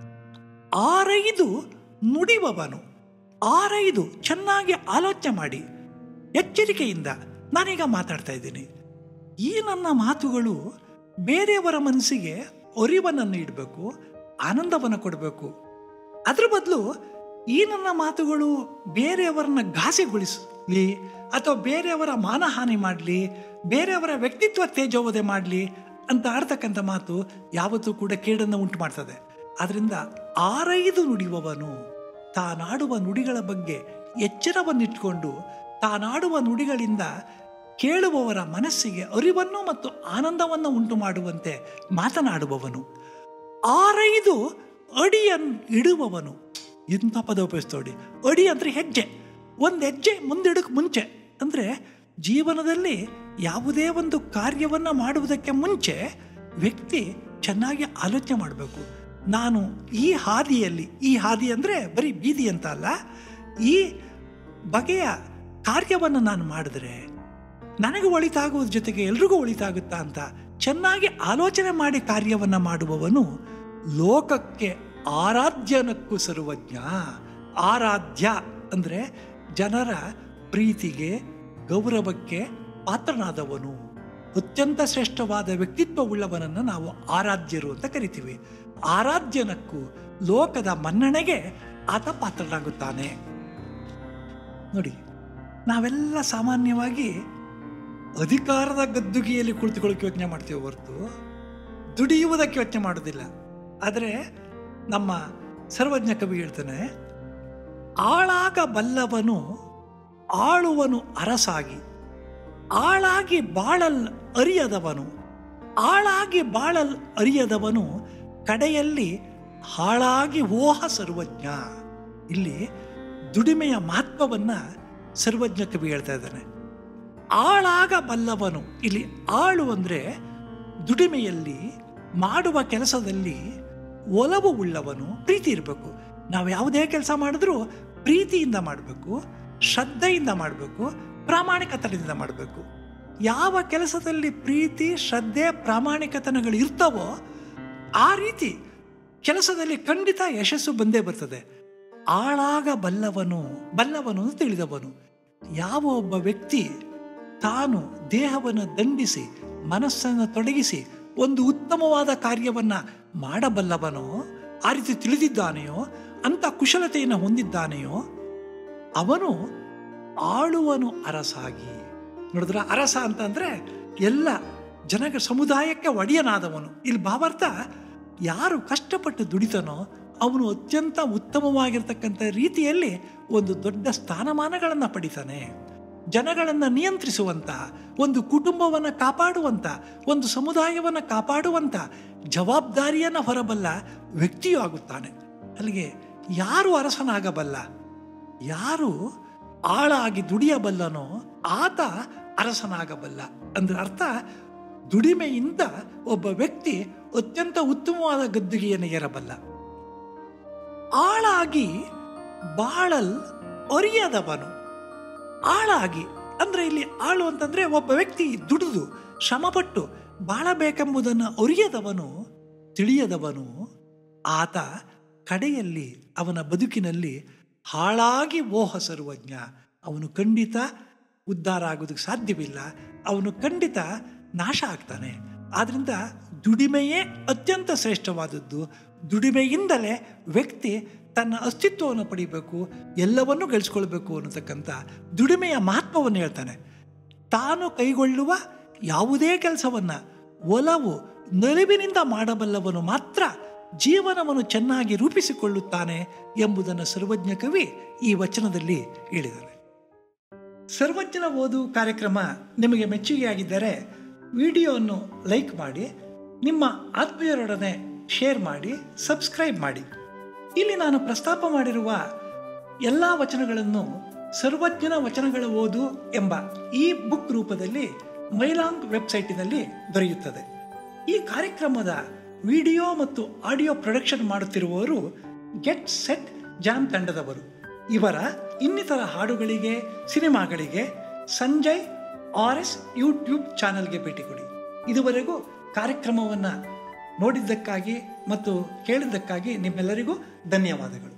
ಆರೈದು ನುಡಿವವನು ಆರೈದು ಚೆನ್ನಾಗಿ ಆಲೋಚನೆ ಮಾಡಿ ಎಚ್ಚರಿಕೆಯಿಂದ ನಾನೀಗ ಮಾತಾಡ್ತಾ ಇದ್ದೀನಿ ಈ ನನ್ನ ಮಾತುಗಳು ಬೇರೆಯವರ ಮನಸ್ಸಿಗೆ ಒರಿವನನ್ನು ಇಡಬೇಕು ಆನಂದವನ್ನು ಕೊಡಬೇಕು ಅದ್ರ ಬದಲು ಈ ನನ್ನ ಮಾತುಗಳು ಬೇರೆಯವರನ್ನ ಘಾಸಿಗೊಳಿಸಲಿ ಅಥವಾ ಬೇರೆಯವರ ಮಾನಹಾನಿ ಮಾಡಲಿ ಬೇರೆಯವರ ವ್ಯಕ್ತಿತ್ವ ತೇಜೋವಧೆ ಮಾಡಲಿ ಅಂತ ಆಡ್ತಕ್ಕಂಥ ಮಾತು ಯಾವತ್ತೂ ಕೂಡ ಕೇಡನ್ನು ಉಂಟು ಮಾಡ್ತದೆ ಅದರಿಂದ ಆರೈದು ನುಡಿಯುವವನು ತಾನಾಡುವ ನುಡಿಗಳ ಬಗ್ಗೆ ಎಚ್ಚರವನ್ನಿಟ್ಕೊಂಡು ತಾನಾಡುವ ನುಡಿಗಳಿಂದ ಕೇಳುವವರ ಮನಸ್ಸಿಗೆ ಅರಿವನ್ನು ಮತ್ತು ಆನಂದವನ್ನು ಉಂಟು ಮಾಡುವಂತೆ ಮಾತನಾಡುವವನು ಆರೈದು ಅಡಿಯನ್ನು ಇಡುವವನು ಎಂಥ ಪದ ಉಪಯೋಗಿಸ್ತೋಡಿ ಅಡಿ ಅಂದರೆ ಹೆಜ್ಜೆ ಒಂದು ಹೆಜ್ಜೆ ಮುಂದಿಡಕ್ಕೆ ಮುಂಚೆ ಅಂದರೆ ಜೀವನದಲ್ಲಿ ಯಾವುದೇ ಒಂದು ಕಾರ್ಯವನ್ನು ಮಾಡುವುದಕ್ಕೆ ಮುಂಚೆ ವ್ಯಕ್ತಿ ಚೆನ್ನಾಗಿ ಆಲೋಚನೆ ಮಾಡಬೇಕು ನಾನು ಈ ಹಾದಿಯಲ್ಲಿ ಈ ಹಾದಿ ಅಂದರೆ ಬರೀ ಬೀದಿ ಅಂತ ಅಲ್ಲ ಈ ಬಗೆಯ ಕಾರ್ಯವನ್ನು ನಾನು ಮಾಡಿದ್ರೆ ನನಗೆ ಒಳಿತಾಗುವುದ್ರ ಜೊತೆಗೆ ಎಲ್ರಿಗೂ ಒಳಿತಾಗುತ್ತಾ ಅಂತ ಚೆನ್ನಾಗಿ ಆಲೋಚನೆ ಮಾಡಿ ಕಾರ್ಯವನ್ನು ಮಾಡುವವನು ಲೋಕಕ್ಕೆ ಆರಾಧ್ಯನಕ್ಕೂ ಸರ್ವಜ್ಞ ಆರಾಧ್ಯ ಅಂದರೆ ಜನರ ಪ್ರೀತಿಗೆ ಗೌರವಕ್ಕೆ ಪಾತ್ರನಾದವನು ಅತ್ಯಂತ ಶ್ರೇಷ್ಠವಾದ ವ್ಯಕ್ತಿತ್ವವುಳ್ಳವನನ್ನು ನಾವು ಆರಾಧ್ಯರು ಅಂತ ಕರಿತೀವಿ ಆರಾಧ್ಯನಕ್ಕೂ ಲೋಕದ ಮನ್ನಣೆಗೆ ಆತ ಪಾತ್ರನಾಗುತ್ತಾನೆ ನೋಡಿ ನಾವೆಲ್ಲ ಸಾಮಾನ್ಯವಾಗಿ ಅಧಿಕಾರದ ಗದ್ದುಗೆಯಲ್ಲಿ ಕುಳಿತುಕೊಳ್ಳೋಕೆ ಯೋಚನೆ ಮಾಡ್ತೀವಿ ಹೊರತು ದುಡಿಯುವುದಕ್ಕೆ ಯೋಚನೆ ಮಾಡೋದಿಲ್ಲ ಆದರೆ ನಮ್ಮ ಸರ್ವಜ್ಞ ಕವಿ ಹೇಳ್ತಾನೆ ಆಳಾಗ ಬಲ್ಲವನು ಆಳುವನು ಅರಸಾಗಿ ಆಳಾಗಿ ಬಾಳಲ್ ಅರಿಯದವನು ಆಳಾಗಿ ಬಾಳಲ್ ಅರಿಯದವನು ಕಡೆಯಲ್ಲಿ ಹಾಳಾಗಿ ಓಹ ಸರ್ವಜ್ಞ ಇಲ್ಲಿ ದುಡಿಮೆಯ ಮಹತ್ವವನ್ನು ಸರ್ವಜ್ಞ ಕವಿ ಹೇಳ್ತಾ ಇದ್ದಾನೆ ಆಳಾಗ ಬಲ್ಲವನು ಇಲ್ಲಿ ಆಳು ಅಂದರೆ ದುಡಿಮೆಯಲ್ಲಿ ಮಾಡುವ ಕೆಲಸದಲ್ಲಿ ಒಲವು ಉಳ್ಳವನು ಪ್ರೀತಿ ಇರಬೇಕು ನಾವು ಯಾವುದೇ ಕೆಲಸ ಮಾಡಿದ್ರೂ ಪ್ರೀತಿಯಿಂದ ಮಾಡಬೇಕು ಶ್ರದ್ಧೆಯಿಂದ ಮಾಡಬೇಕು ಪ್ರಾಮಾಣಿಕತನದಿಂದ ಮಾಡಬೇಕು ಯಾವ ಕೆಲಸದಲ್ಲಿ ಪ್ರೀತಿ ಶ್ರದ್ಧೆ ಪ್ರಾಮಾಣಿಕತನಗಳು ಇರ್ತವೋ ಆ ರೀತಿ ಕೆಲಸದಲ್ಲಿ ಖಂಡಿತ ಯಶಸ್ಸು ಬಂದೇ ಬರ್ತದೆ ಆಳಾಗ ಬಲ್ಲವನು ಬಲ್ಲವನು ಅಂತ ತಿಳಿದವನು ಯಾವ ಒಬ್ಬ ವ್ಯಕ್ತಿ ತಾನು ದೇಹವನ್ನು ದಂಡಿಸಿ ಮನಸ್ಸನ್ನು ತೊಡಗಿಸಿ ಒಂದು ಉತ್ತಮವಾದ ಕಾರ್ಯವನ್ನು ಮಾಡಬಲ್ಲವನೋ ಆ ರೀತಿ ತಿಳಿದಿದ್ದಾನೆಯೋ ಅಂಥ ಕುಶಲತೆಯನ್ನು ಹೊಂದಿದ್ದಾನೆಯೋ ಅವನು ಆಳುವನು ಅರಸಾಗಿ ನೋಡಿದ್ರ ಅರಸ ಅಂತಂದ್ರೆ ಎಲ್ಲ ಜನಗ ಸಮುದಾಯಕ್ಕೆ ಒಡೆಯನಾದವನು ಇಲ್ಲಿ ಭಾವಾರ್ಥ ಯಾರು ಕಷ್ಟಪಟ್ಟು ದುಡಿತಾನೋ ಅವನು ಅತ್ಯಂತ ಉತ್ತಮವಾಗಿರ್ತಕ್ಕಂಥ ರೀತಿಯಲ್ಲಿ ಒಂದು ದೊಡ್ಡ ಸ್ಥಾನಮಾನಗಳನ್ನು ಪಡಿತಾನೆ ಜನಗಳನ್ನು ನಿಯಂತ್ರಿಸುವಂಥ ಒಂದು ಕುಟುಂಬವನ್ನು ಕಾಪಾಡುವಂಥ ಒಂದು ಸಮುದಾಯವನ್ನು ಕಾಪಾಡುವಂಥ ಜವಾಬ್ದಾರಿಯನ್ನು ಹೊರಬಲ್ಲ ವ್ಯಕ್ತಿಯೂ ಆಗುತ್ತಾನೆ ಅಲ್ಲಿಗೆ ಯಾರು ಅರಸನಾಗಬಲ್ಲ ಯಾರು ಆಳಾಗಿ ದುಡಿಯಬಲ್ಲನೋ ಆತ ಅರಸನಾಗಬಲ್ಲ ಅಂದ್ರೆ ಅರ್ಥ ದುಡಿಮೆಯಿಂದ ಒಬ್ಬ ವ್ಯಕ್ತಿ ಅತ್ಯಂತ ಉತ್ತಮವಾದ ಗದ್ದುಗೆಯನ್ನು ಏರಬಲ್ಲ ಆಳಾಗಿ ಬಾಳಲ್ ಅರಿಯದವನು ಆಳಾಗಿ ಅಂದ್ರೆ ಇಲ್ಲಿ ಆಳು ಅಂತಂದ್ರೆ ಒಬ್ಬ ವ್ಯಕ್ತಿ ದುಡಿದು ಶ್ರಮಪಟ್ಟು ಬಾಳಬೇಕೆಂಬುದನ್ನು ಅರಿಯದವನು ತಿಳಿಯದವನು ಆತ ಕಡೆಯಲ್ಲಿ ಅವನ ಬದುಕಿನಲ್ಲಿ ಹಾಳಾಗಿ ಓಹ ಸರ್ವಜ್ಞ ಅವನು ಖಂಡಿತ ಉದ್ಧಾರ ಆಗೋದಕ್ಕೆ ಸಾಧ್ಯವಿಲ್ಲ ಅವನು ಖಂಡಿತ ನಾಶ ಆಗ್ತಾನೆ ಆದ್ರಿಂದ ದುಡಿಮೆಯೇ ಅತ್ಯಂತ ಶ್ರೇಷ್ಠವಾದದ್ದು ದುಡಿಮೆಯಿಂದಲೇ ವ್ಯಕ್ತಿ ತನ್ನ ಅಸ್ತಿತ್ವವನ್ನು ಪಡಿಬೇಕು ಎಲ್ಲವನ್ನೂ ಗಳಿಸ್ಕೊಳ್ಬೇಕು ಅನ್ನತಕ್ಕಂಥ ದುಡಿಮೆಯ ಮಹತ್ವವನ್ನು ಹೇಳ್ತಾನೆ ತಾನು ಕೈಗೊಳ್ಳುವ ಯಾವುದೇ ಕೆಲಸವನ್ನು ಒಲವು ನಲಿವಿನಿಂದ ಮಾಡಬಲ್ಲವನು ಮಾತ್ರ ಜೀವನವನ್ನು ಚೆನ್ನಾಗಿ ರೂಪಿಸಿಕೊಳ್ಳುತ್ತಾನೆ ಎಂಬುದನ್ನು ಸರ್ವಜ್ಞ ಕವಿ ಈ ವಚನದಲ್ಲಿ ಹೇಳಿದ್ದಾನೆ ಸರ್ವಜ್ಞನ ಓದು ಕಾರ್ಯಕ್ರಮ ನಿಮಗೆ ಮೆಚ್ಚುಗೆಯಾಗಿದ್ದರೆ ವಿಡಿಯೋವನ್ನು ಲೈಕ್ ಮಾಡಿ ನಿಮ್ಮ ಆತ್ಮೀಯರೊಡನೆ ಶೇರ್ ಮಾಡಿ ಸಬ್ಸ್ಕ್ರೈಬ್ ಮಾಡಿ ಇಲ್ಲಿ ನಾನು ಪ್ರಸ್ತಾಪ ಮಾಡಿರುವ ಎಲ್ಲ ವಚನಗಳನ್ನು ಸರ್ವಜ್ಞನ ವಚನಗಳ ಓದು ಎಂಬ ಈ ಬುಕ್ ರೂಪದಲ್ಲಿ ಮೈಲಾಂಗ್ ವೆಬ್ಸೈಟಿನಲ್ಲಿ ದೊರೆಯುತ್ತದೆ ಈ ಕಾರ್ಯಕ್ರಮದ ವಿಡಿಯೋ ಮತ್ತು ಆಡಿಯೋ ಪ್ರೊಡಕ್ಷನ್ ಮಾಡುತ್ತಿರುವವರು ಗೆಟ್ ಸೆಟ್ ಜಾಮ್ ತಂಡದವರು ಇವರ ಇನ್ನಿತರ ಹಾಡುಗಳಿಗೆ ಸಿನಿಮಾಗಳಿಗೆ ಸಂಜಯ್ ಆರ್ ಎಸ್ ಯೂಟ್ಯೂಬ್ ಚಾನಲ್ಗೆ ಭೇಟಿ ಕೊಡಿ ಇದುವರೆಗೂ ಕಾರ್ಯಕ್ರಮವನ್ನು ನೋಡಿದ್ದಕ್ಕಾಗಿ ಮತ್ತು ಕೇಳಿದ್ದಕ್ಕಾಗಿ ನಿಮ್ಮೆಲ್ಲರಿಗೂ ಧನ್ಯವಾದಗಳು